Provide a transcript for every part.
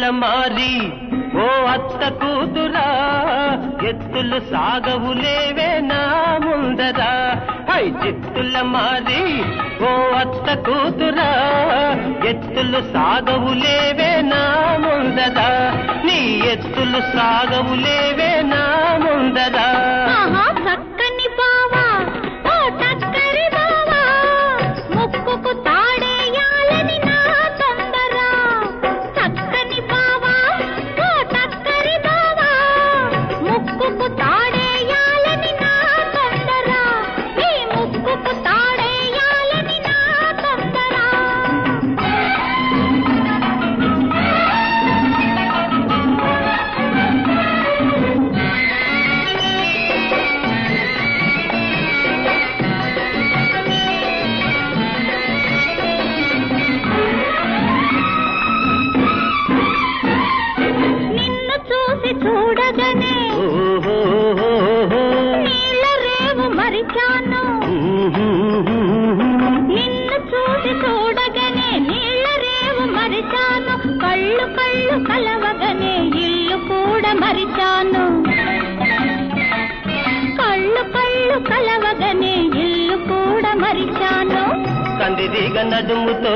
మారి ఓ అత్త కూతురా ఎత్తులు సాగవులేవే నా ముందరా హై చిత్తుల మారి ఓ అత్త కూతురా ఎత్తులు సాగవులేవే నా ముందరా నీ ఎత్తులు సాగవులేవే నా ముందరా ఆహా చక్కని బావా ఓ చక్కరి బావా ముక్కుకు తాడేయాలని నా తొందర చక్కని బావా ఓ చక్కరి బావా ముక్కుకు తాడేయాలని నా తొందర ఈ ముక్కుకు తాడేయాలని నా తొందర నిన్ను చూసి చూడగానే ఓహోహోహో. నీళ్ళ రేవు మరిచాను నిన్ను చూసి చూడగానే నీళ్ళ రేవు మరిచాను కళ్ళు కళ్ళు కలవగనే ఇల్లు కూడా మరిచాను కళ్ళు కళ్ళు కలవగనే ఇల్లు కూడా మరిచాను కందిరీగ నడుముతో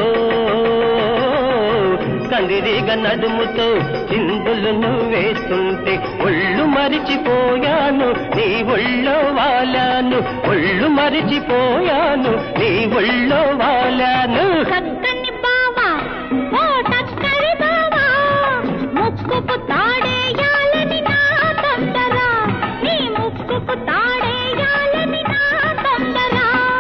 కందిరీగ నడుముతో చిందులు వేస్తుంటే ఒళ్ళు మరిచిపోయాను నీ ఒళ్ళో వాలాను ఒళ్ళు మరిచిపోయాను నీ ఒళ్ళో వాలాను చక్కని బావా ఓ చక్కని బావా ముక్కుకు తాడేయాలని నా తొందర నీ ముక్కుకు తాడేయాలని నా తొందర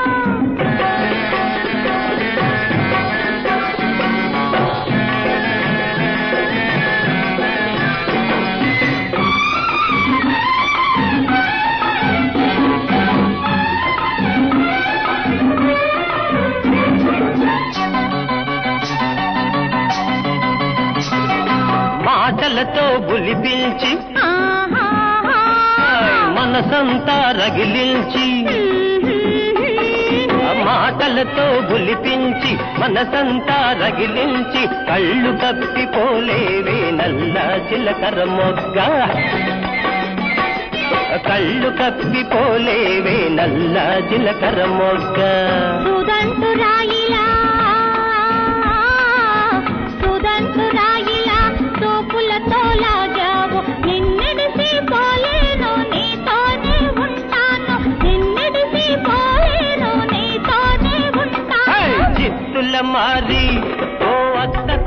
మాటలతో బులిపించి ఆహాహా. మనసంతా రగిలించి ఆ మాటలతో బులిపించి మనసంతా రగిలించి కళ్ళు కప్పిపోలేవే నల్ల చిలకర మొగ్గ కళ్ళు కప్పిపోలేవే నల్ల చిలకర మొగ్గ సుదంటు రాయిలా సుదంటు రాయిలా చూపులతో లాగావు నిన్నెడిసి పోలేను నీతోనే ఉంటాను నిన్నెడిసి పోలేను నీతోనే హై! ఉంటాను చిత్తుల మారి ఓ అత్త